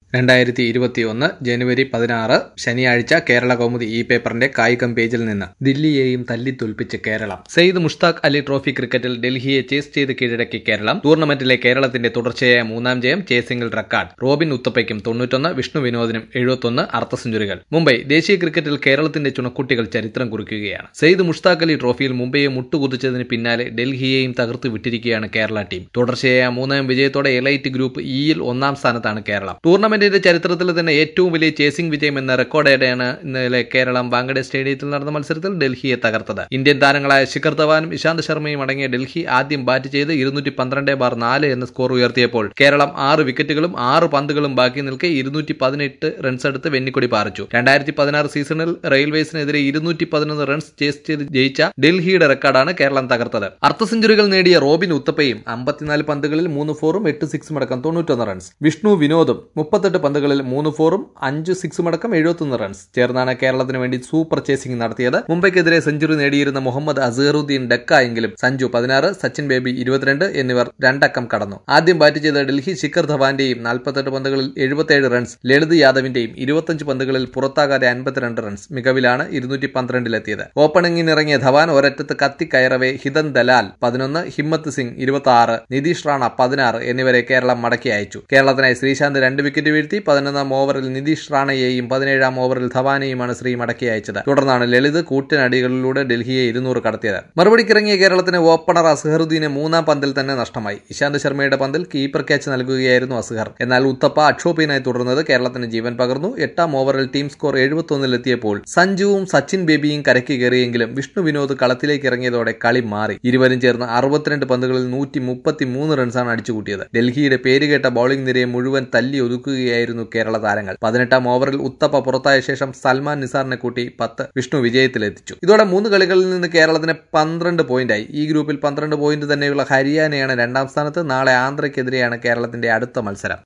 രണ്ടായിരത്തി ഇരുപത്തിയൊന്ന് ജനുവരി പതിനാറ് ശനിയാഴ്ച കേരള കൗമുദി ഈ പേപ്പറിന്റെ കായികം പേജിൽ നിന്ന് ദില്ലിയെയും തല്ലിത്തൊൽപ്പിച്ച് കേരളം സെയ്ദ് മുഷ്താഖ് അലി ട്രോഫി ക്രിക്കറ്റിൽ ഡൽഹിയെ ചേസ് ചെയ്ത് കീഴടക്കി കേരളം ടൂർണമെന്റിലെ കേരളത്തിന്റെ തുടർച്ചയായ മൂന്നാം ജയം ചേസിംഗിൽ റെക്കോർഡ് റോബിൻ ഉത്തപ്പയ്ക്കും തൊണ്ണൂറ്റൊന്ന് വിഷ്ണു വിനോദിനും എഴുപത്തൊന്ന് അർദ്ധ സെഞ്ചുറികൾ മുംബൈ ദേശീയ ക്രിക്കറ്റിൽ കേരളത്തിന്റെ ചുണക്കുട്ടികൾ ചരിത്രം കുറിക്കുകയാണ് സെയ്ദ് മുഷ്താഖ് അലി ട്രോഫിയിൽ മുംബൈയെ മുട്ടുകുതിച്ചതിന് പിന്നാലെ ഡൽഹിയെയും തകർത്ത് വിട്ടിരിക്കുകയാണ് കേരള ടീം തുടർച്ചയായ മൂന്നാം വിജയത്തോടെ എലൈറ്റ് ഗ്രൂപ്പ് ഇയിൽ ഒന്നാം സ്ഥാനത്താണ് കേരളം ടൂർണമെന്റിന്റെ ചരിത്രത്തിൽ തന്നെ ഏറ്റവും വലിയ ചേസിംഗ് വിജയം എന്ന റെക്കോർഡോടെയാണ് ഇന്നലെ കേരളം വാങ്കഡെ സ്റ്റേഡിയത്തിൽ നടന്ന മത്സരത്തിൽ ഡൽഹിയെ തകർത്തത് ഇന്ത്യൻ താരങ്ങളായ ശിഖർ ധവാനും ഇശാന്ത് ശർമ്മയും അടങ്ങിയ ഡൽഹി ആദ്യം ബാറ്റ് ചെയ്ത് ഇരുന്നൂറ്റി പന്ത്രണ്ട് ബാർ നാല് എന്ന സ്കോർ ഉയർത്തിയപ്പോൾ കേരളം ആറ് വിക്കറ്റുകളും ആറ് പന്തുകളും ബാക്കി നിൽക്കെ ഇരുന്നൂറ്റി പതിനെട്ട് റൺസ് എടുത്ത് വെന്നിക്കൊടി പാറിച്ചു രണ്ടായിരത്തി പതിനാറ് സീസണിൽ റെയിൽവേസിനെതിരെ ഇരുന്നൂറ്റി പതിനൊന്ന് റൺസ് ചേസ് ചെയ്ത് ജയിച്ച ഡൽഹിയുടെ റെക്കോർഡാണ് കേരളം തകർത്തത് അർദ്ധ സെഞ്ചുറികൾ നേടിയ റോബിൻ ഉത്തപ്പയും അമ്പത്തിനാല് പന്തുകളിൽ മൂന്ന് ഫോറും എട്ട് സിക്സും അടക്കം തൊണ്ണൂറ്റൊന്ന് റൺസ് വിഷ്ണു വിനോദും മുപ്പത്തെട്ട് പന്തുകളിൽ മൂന്ന് ഫോറും അഞ്ച് സിക്സും അടക്കം എഴുപത്തൊന്ന് റൺസ് ചേർന്നാണ് കേരളത്തിന് വേണ്ടി സൂപ്പർ ചേസിംഗ് നടത്തിയത് മുംബൈക്കെതിരെ സെഞ്ചുറി നേടിയിരുന്ന മുഹമ്മദ് അസറുദ്ദീൻ ഡക്ക എങ്കിലും സഞ്ജു പതിനാറ് സച്ചിൻ ബേബി ഇരുപത്തിരണ്ട് എന്നിവർ രണ്ടക്കം കടന്നു ആദ്യം ബാറ്റ് ചെയ്ത ഡൽഹി ശിഖർ ധവാന്റെയും നാൽപ്പത്തെട്ട് പന്തുകളിൽ എഴുപത്തിയേഴ് റൺസ് ലളിത് യാദവിന്റെയും ഇരുപത്തഞ്ച് പന്തുകളിൽ പുറത്താകാതെ അൻപത്തിരണ്ട് റൺസ് മികവിലാണ് ഇരുന്നൂറ്റി പന്ത്രണ്ടിലെത്തിയത് ഓപ്പണിംഗിനിറങ്ങിയ ധവാൻ ഒരറ്റത്ത് കത്തിക്കയറവേ ഹിതൻ ദലാൽ പതിനൊന്ന് ഹിമ്മത്ത് സിംഗ് ഇരുപത്തി ആറ് നിതീഷ് റാണ പതിനാറ് എന്നിവരെ കേരളം മടക്കി അയച്ചു കേരളത്തിനായി ശ്രീശാന്ത് രണ്ട് വിക്കറ്റ് വീഴ്ത്തി പതിനൊന്നാം ഓവറിൽ നിതീഷ് റാണയെയും പതിനേഴാം ഓവറിൽ ധവാനെയുമാണ് ശ്രീ മടക്കി അയച്ചത് തുടർന്നാണ് ലളിത് കൂറ്റനടികളിലൂടെ ഡൽഹിയെ ഇരുന്നൂറ് കടത്തിയത് മറുപടിക്കിറങ്ങിയ കേരളത്തിന് ഓപ്പണർ അസ്ഹറുദ്ദീന് മൂന്നാം പന്തിൽ തന്നെ നഷ്ടമായി ഇശാന്ത് ശർമ്മയുടെ പന്തിൽ കീപ്പർ ക്യാച്ച് നൽകുകയായിരുന്നു അസ്ഹർ എന്നാൽ ഉത്തപ്പ അക്ഷോഭ്യനായി തുടർന്നത് കേരളത്തിന് ജീവൻ പകർന്നു എട്ടാം ഓവറിൽ ടീം സ്കോർ എഴുപത്തൊന്നിലെത്തിയപ്പോൾ സഞ്ജുവും സച്ചിൻ ബേബിയും കരയ്ക്ക് കയറിയെങ്കിലും വിഷ്ണു വിനോദ് കളത്തിലേക്ക് ഇറങ്ങിയതോടെ കളി മാറി ഇരുവരും ചേർന്ന് അറുപത്തിരണ്ട് പന്തുകളിൽ നൂറ്റി മുപ്പത്തി മൂന്ന് റൺസാണ് അടിച്ചുകൂട്ടിയത് ഡൽഹിയുടെ പേരുകേട്ട ബൌളിംഗ് നിരയെ മുഴുവൻ തല്ലി ഒതുക്കുകയായിരുന്നു കേരള താരങ്ങൾ പതിനെട്ടാം ഓവറിൽ ഉത്തപ്പ പുറത്തായ ശേഷം സൽമാൻ നിസാറിനെ കൂട്ടി പത്ത് വിഷ്ണു വിജയത്തിലെത്തിച്ചു ഇതോടെ മൂന്ന് കളികളിൽ നിന്ന് കേരളത്തിന് പന്ത്രണ്ട് പോയിന്റായി ഈ ഗ്രൂപ്പിൽ പന്ത്രണ്ട് പോയിന്റ് തന്നെയുള്ള ഹരിയാനയാണ് രണ്ടാം സ്ഥാനത്ത് നാളെ ആന്ധ്രയ്ക്കെതിരെയാണ് കേരളത്തിന്റെ അടുത്ത മത്സരം